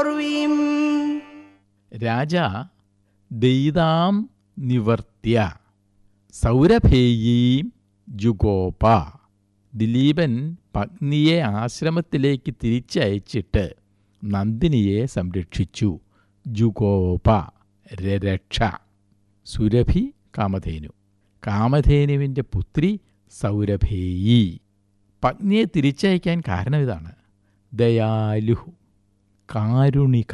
ഊർവീം രാജ ദൈതാം നിവർത്തിയ സൗരഭേയീം ജുഗോപ ദിലീപൻ പത്നിയെ ആശ്രമത്തിലേക്ക് തിരിച്ചയച്ചിട്ട് നന്ദിനിയെ സംരക്ഷിച്ചു ജുഗോപ രരക്ഷ സുരഭി കാമധേനു കാമധേനുവിൻ്റെ പുത്രി സൗരഭേയി പത്നിയെ തിരിച്ചയക്കാൻ കാരണം ഇതാണ് ദയാലുഹു കാരുണിക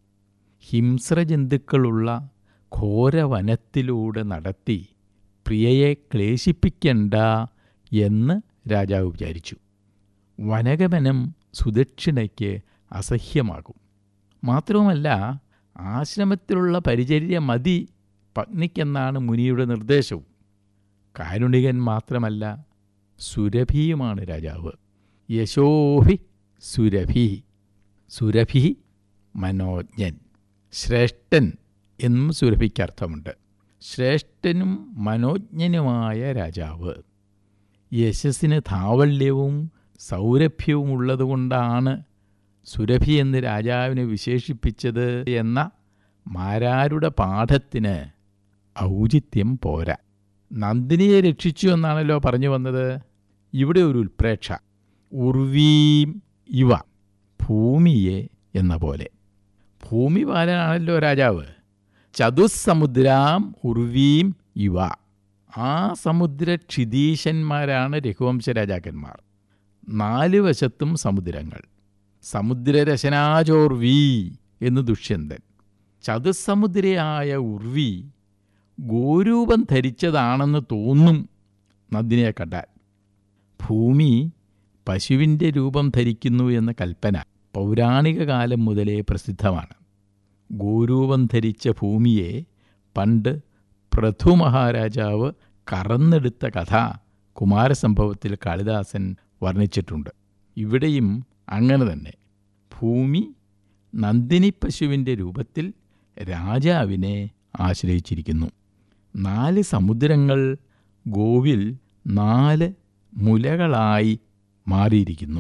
ഹിംസ്രജന്തുക്കളുള്ള ഘോരവനത്തിലൂടെ നടത്തി പ്രിയയെ ക്ലേശിപ്പിക്കണ്ട എന്ന് രാജാവ് വിചാരിച്ചു വനഗമനം സുദക്ഷിണയ്ക്ക് അസഹ്യമാകും മാത്രവുമല്ല ആശ്രമത്തിലുള്ള പരിചര്യ മതി പത്നിക്കെന്നാണ് മുനിയുടെ നിർദ്ദേശവും കാരുണികൻ മാത്രമല്ല സുരഭിയുമാണ് രാജാവ് യശോഹി സുരഭി സുരഭി മനോജ്ഞൻ ശ്രേഷ്ഠൻ എന്നും സുരഭിക്ക് അർത്ഥമുണ്ട് ശ്രേഷ്ഠനും മനോജ്ഞനുമായ രാജാവ് യശസ്സിന് ധാവല്യവും സൗരഭ്യവും ഉള്ളതുകൊണ്ടാണ് സുരഭി എന്ന് രാജാവിനെ വിശേഷിപ്പിച്ചത് എന്ന മാരാരുടെ പാഠത്തിന് ഔചിത്യം പോരാ നന്ദിനിയെ രക്ഷിച്ചു എന്നാണല്ലോ പറഞ്ഞു വന്നത് ഇവിടെ ഒരു ഉൽപ്രേക്ഷ ഉർവീം ഇവ ഭൂമിയെ എന്ന പോലെ ഭൂമിപാലനാണല്ലോ രാജാവ് ചതുസ്സമുദ്രാം ഉർവീം ഇവ ആ സമുദ്ര ക്ഷിതീശന്മാരാണ് രഘുവംശ രാജാക്കന്മാർ നാല് വശത്തും സമുദ്രങ്ങൾ സമുദ്രരശനാചോർവി എന്ന് ദുഷ്യന്തൻ ചതുസ്സമുദ്രയായ ഉർവി ഗോരൂപം ധരിച്ചതാണെന്ന് തോന്നും നന്ദിനിയെ കണ്ടാൽ ഭൂമി പശുവിൻ്റെ രൂപം ധരിക്കുന്നു എന്ന കൽപ്പന പൗരാണിക കാലം മുതലേ പ്രസിദ്ധമാണ് ഗോരൂപം ധരിച്ച ഭൂമിയെ പണ്ട് പൃഥു മഹാരാജാവ് കറന്നെടുത്ത കഥ കുമാരസംഭവത്തിൽ കാളിദാസൻ വർണ്ണിച്ചിട്ടുണ്ട് ഇവിടെയും അങ്ങനെ തന്നെ ഭൂമി നന്ദിനി പശുവിൻ്റെ രൂപത്തിൽ രാജാവിനെ ആശ്രയിച്ചിരിക്കുന്നു നാല് സമുദ്രങ്ങൾ ഗോവിൽ നാല് മുലകളായി മാറിയിരിക്കുന്നു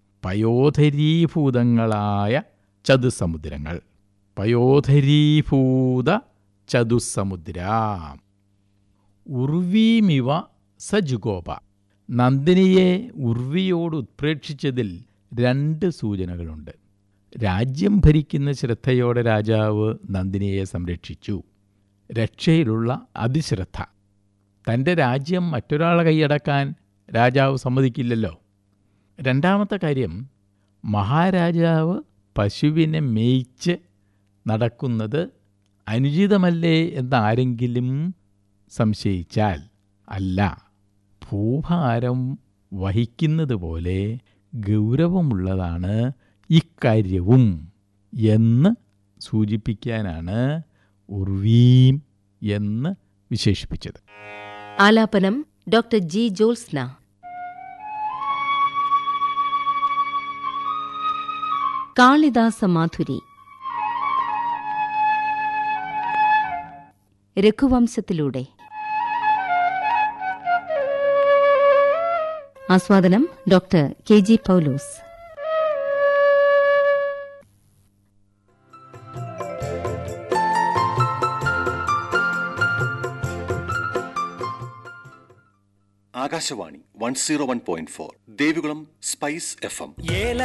പയോധരീഭൂതങ്ങളായ ചതുസമുദ്രങ്ങൾ പയോധരീഭൂത ചതുസമുദ്ര ഉർവീമിവ സജുഗോപ നന്ദിനിയെ ഉർവിയോട് ഉത്പ്രേക്ഷിച്ചതിൽ രണ്ട് സൂചനകളുണ്ട് രാജ്യം ഭരിക്കുന്ന ശ്രദ്ധയോടെ രാജാവ് നന്ദിനിയെ സംരക്ഷിച്ചു രക്ഷയിലുള്ള അതിശ്രദ്ധ തൻ്റെ രാജ്യം മറ്റൊരാളെ കൈയടക്കാൻ രാജാവ് സമ്മതിക്കില്ലല്ലോ രണ്ടാമത്തെ കാര്യം മഹാരാജാവ് പശുവിനെ മേയ്ച്ച് നടക്കുന്നത് അനുചിതമല്ലേ എന്നാരെങ്കിലും സംശയിച്ചാൽ അല്ല ഭൂഭാരം വഹിക്കുന്നത് പോലെ ഗൗരവമുള്ളതാണ് ഇക്കാര്യവും എന്ന് സൂചിപ്പിക്കാനാണ് ഉർവീം എന്ന് വിശേഷിപ്പിച്ചത് ആലാപനം ഡോക്ടർ ജി ജോത്സ്ന കാളിദാസ മാധുരി രഘുവംശത്തിലൂടെ ആസ്വാദനം doctor K G Paulose Akashvani one zero one point four Devikulam spice F M ഏല